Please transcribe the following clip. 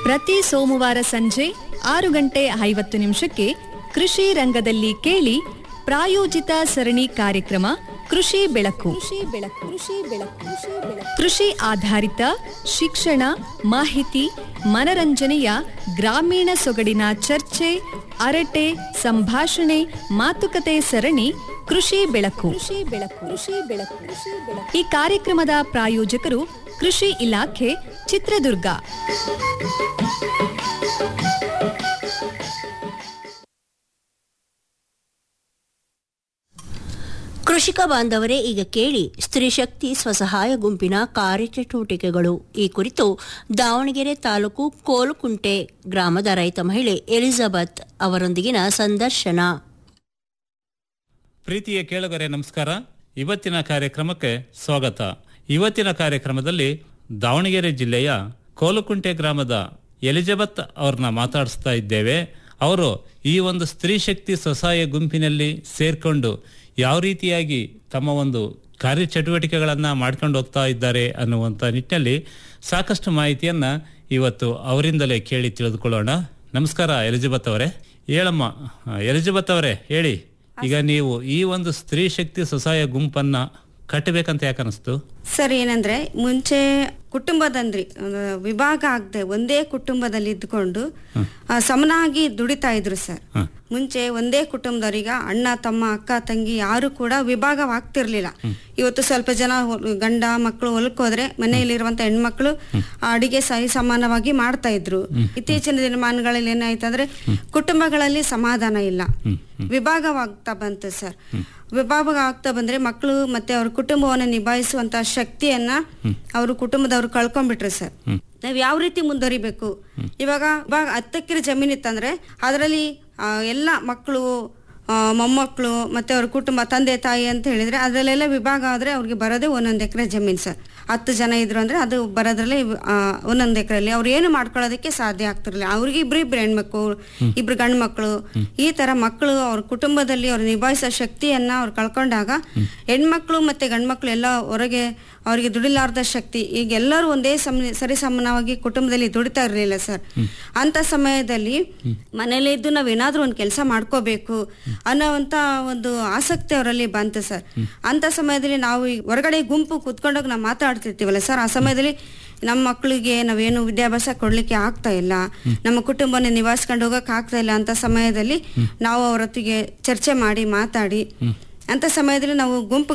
ಪ್ರತಿ ಸೋಮವಾರ ಸಂಜೆ ಆರು ಗಂಟೆ ಐವತ್ತು ನಿಮಿಷಕ್ಕೆ ಕೃಷಿ ರಂಗದಲ್ಲಿ ಕೇಳಿ ಪ್ರಾಯೋಜಿತ ಸರಣಿ ಕಾರ್ಯಕ್ರಮ ಕೃಷಿ ಬೆಳಕು ಕೃಷಿ ಬೆಳಕು ಕೃಷಿ ಬೆಳಕು ಕೃಷಿ ಆಧಾರಿತ ಶಿಕ್ಷಣ ಮಾಹಿತಿ ಮನರಂಜನೆಯ ಗ್ರಾಮೀಣ ಸೊಗಡಿನ ಚರ್ಚೆ ಅರಟೆ ಸಂಭಾಷಣೆ ಮಾತುಕತೆ ಸರಣಿ ಕೃಷಿ ಬೆಳಕು ಕೃಷಿ ಬೆಳಕು ಕೃಷಿ ಬೆಳಕು ಕೃಷಿ ಬೆಳಕು ಈ ಕಾರ್ಯಕ್ರಮದ ಪ್ರಾಯೋಜಕರು ಕೃಷಿ ಇಲಾಖೆ ಚಿತ್ರದುರ್ಗ ಕೃಷಿಕ ಬಾಂಧವರೇ ಈಗ ಕೇಳಿ ಸ್ತ್ರೀ ಶಕ್ತಿ ಸ್ವಸಹಾಯ ಗುಂಪಿನ ಕಾರ್ಯಚಟುವಟಿಕೆಗಳು ಈ ಕುರಿತು ದಾವಣಗೆರೆ ತಾಲೂಕು ಕೋಲುಕುಂಟೆ ಗ್ರಾಮದ ರೈತ ಮಹಿಳೆ ಎಲಿಜಬೆತ್ ಅವರೊಂದಿಗಿನ ಸಂದರ್ಶನ ಪ್ರೀತಿಯ ಕೇಳುಗರೆ ನಮಸ್ಕಾರ ಇವತ್ತಿನ ಕಾರ್ಯಕ್ರಮಕ್ಕೆ ಸ್ವಾಗತ ಇವತ್ತಿನ ಕಾರ್ಯಕ್ರಮದಲ್ಲಿ ದಾವಣಗೆರೆ ಜಿಲ್ಲೆಯ ಕೋಲುಕುಂಟೆ ಗ್ರಾಮದ ಎಲಿಜಬೆತ್ ಅವ್ರನ್ನ ಮಾತಾಡಿಸ್ತಾ ಇದ್ದೇವೆ ಅವರು ಈ ಒಂದು ಸ್ತ್ರೀ ಶಕ್ತಿ ಸ್ವಸಹಾಯ ಗುಂಪಿನಲ್ಲಿ ಸೇರ್ಕೊಂಡು ಯಾವ ರೀತಿಯಾಗಿ ತಮ್ಮ ಒಂದು ಕಾರ್ಯಚಟುವಟಿಕೆಗಳನ್ನ ಮಾಡ್ಕೊಂಡು ಹೋಗ್ತಾ ಇದ್ದಾರೆ ಅನ್ನುವಂಥ ನಿಟ್ಟಿನಲ್ಲಿ ಸಾಕಷ್ಟು ಮಾಹಿತಿಯನ್ನ ಇವತ್ತು ಅವರಿಂದಲೇ ಕೇಳಿ ತಿಳಿದುಕೊಳ್ಳೋಣ ನಮಸ್ಕಾರ ಎಲಿಜಬೆತ್ ಅವರೇ ಹೇಳಮ್ಮ ಎಲಿಜಬೆತ್ ಅವರೇ ಹೇಳಿ ಈಗ ನೀವು ಈ ಒಂದು ಸ್ತ್ರೀ ಶಕ್ತಿ ಸ್ವಸಹಾಯ ಗುಂಪನ್ನ ಕಟ್ಟಬೇಕಂತ ಯಾಕೆ ಅನಿಸ್ತು ಸರ್ ಏನಂದ್ರೆ ಮುಂಚೆ ಕುಟುಂಬದಂದ್ರಿ ಒಂದು ವಿಭಾಗ ಆಗದೆ ಒಂದೇ ಕುಟುಂಬದಲ್ಲಿ ಇದ್ಕೊಂಡು ಆ, ಸಮನಾಗಿ ದುಡಿತಾ ಇದ್ರು ಸರ್ ಹ. ಮುಂಚೆ ಒಂದೇ ಕುಟುಂಬದವರೀಗ ಅಣ್ಣ ತಮ್ಮ ಅಕ್ಕ ತಂಗಿ ಯಾರು ಕೂಡ ವಿಭಾಗವಾಗ್ತಿರ್ಲಿಲ್ಲ ಇವತ್ತು ಸ್ವಲ್ಪ ಜನ ಹೊ- ಗಂಡ ಮಕ್ಕಳು ಹೊಲಕ್ಕೆ ಹೋದ್ರೆ ಮನೆಯಲ್ಲಿರುವಂತ ಹೆಣ್ಮಕ್ಳು ಅಡಿಗೆ ಸರಿ ಸಮಾನವಾಗಿ ಮಾಡ್ತಾ ಇದ್ರು ಇತ್ತೀಚಿನ ದಿನಮಾನಗಳಲ್ಲಿ ಏನಾಯ್ತಂದ್ರೆ ಕುಟುಂಬಗಳಲ್ಲಿ ಸಮಾಧಾನ ಇಲ್ಲ ವಿಭಾಗವಾಗ್ತಾ ಬಂತು ಸರ್ ವಿಭಾಗ ಆಗ್ತಾ ಬಂದ್ರೆ ಮಕ್ಕಳು ಮತ್ತೆ ಅವ್ರ ಕುಟುಂಬವನ್ನು ನಿಭಾಯಿಸುವಂತ ಶಕ್ತಿಯನ್ನ ಅವರು ಕುಟುಂಬದವ್ರು ಕಳ್ಕೊಂಡ್ಬಿಟ್ರು ಸರ್ ನಾವ್ ಯಾವ ರೀತಿ ಮುಂದುವರಿಬೇಕು ಇವಾಗ ಇವಾಗ ಹತ್ತು ಎಕರೆ ಜಮೀನ್ ಇತ್ತಂದ್ರೆ ಅದರಲ್ಲಿ ಎಲ್ಲ ಮಕ್ಕಳು ಆ, ಮೊಮ್ಮಕ್ಕಳು ಮತ್ತೆ ಅವ್ರ ಕುಟುಂಬ ತಂದೆ ತಾಯಿ ಅಂತ ಹೇಳಿದ್ರೆ ಅದರಲ್ಲೆಲ್ಲ ವಿಭಾಗ ಆದ್ರೆ ಅವ್ರಿಗೆ ಬರೋದೇ ಒಂದೊಂದು ಎಕರೆ ಜಮೀನ್ ಸರ್ ಹತ್ತು ಜನ ಇದ್ರು ಅಂದ್ರೆ ಅದು ಬರೋದ್ರಲ್ಲಿ ಆ, ಒಂದೊಂದು ಎಕರೆಯಲ್ಲಿ ಅವ್ರು ಏನು ಮಾಡ್ಕೊಳ್ಳೋದಕ್ಕೆ ಸಾಧ್ಯ ಆಗ್ತಿರ್ಲಿಲ್ಲ ಅವ್ರಿಗೆ ಇಬ್ರು ಇಬ್ರು ಹೆಣ್ಮಕ್ಳು ಇಬ್ರು ಗಂಡು ಮಕ್ಕಳು ಈ ತರ ಮಕ್ಕಳು ಅವ್ರ ಕುಟುಂಬದಲ್ಲಿ ಅವ್ರು ನಿಭಾಯಿಸೋ ಶಕ್ತಿಯನ್ನ ಅವ್ರು ಕಳ್ಕೊಂಡಾಗ ಹೆಣ್ಮಕ್ಳು ಮತ್ತೆ ಗಂಡ್ಮಕ್ಳು ಎಲ್ಲ ಹೊರಗೆ ಅವರಿಗೆ ದುಡಿಲಾರ್ದ ಶಕ್ತಿ ಈಗ ಎಲ್ಲರೂ ಒಂದೇ ಸಮ ಸರಿ ಸಮಾನವಾಗಿ ಕುಟುಂಬದಲ್ಲಿ ದುಡಿತಾ ಇರಲಿಲ್ಲ ಸರ್ ಅಂತ ಸಮಯದಲ್ಲಿ ಮನೇಲಿ ಇದ್ದು ನಾವ್ ಏನಾದ್ರೂ ಒಂದು ಕೆಲಸ ಮಾಡ್ಕೋಬೇಕು ಅನ್ನೋವಂತ ಒಂದು ಆಸಕ್ತಿ ಅವರಲ್ಲಿ ಬಂತು ಸರ್ ಅಂತ ಸಮಯದಲ್ಲಿ ನಾವು ಈ ಹೊರಗಡೆ ಗುಂಪು ಕುತ್ಕೊಂಡೋಗಿ ನಾವು ಮಾತಾಡ್ತಿರ್ತೀವಲ್ಲ ಸರ್ ಆ ಸಮಯದಲ್ಲಿ ನಮ್ಮ ಮಕ್ಕಳಿಗೆ ನಾವೇನು ವಿದ್ಯಾಭ್ಯಾಸ ಕೊಡ್ಲಿಕ್ಕೆ ಆಗ್ತಾ ಇಲ್ಲ ನಮ್ಮ ಕುಟುಂಬನ ನಿವಾರಿಸ್ಕೊಂಡು ಹೋಗಕ್ ಆಗ್ತಾ ಇಲ್ಲ ಅಂತ ಸಮಯದಲ್ಲಿ ನಾವು ಅವರೊತ್ತಿಗೆ ಚರ್ಚೆ ಮಾಡಿ ಮಾತಾಡಿ ಅಂತ ಸಮಯದಲ್ಲಿ ನಾವು ಗುಂಪು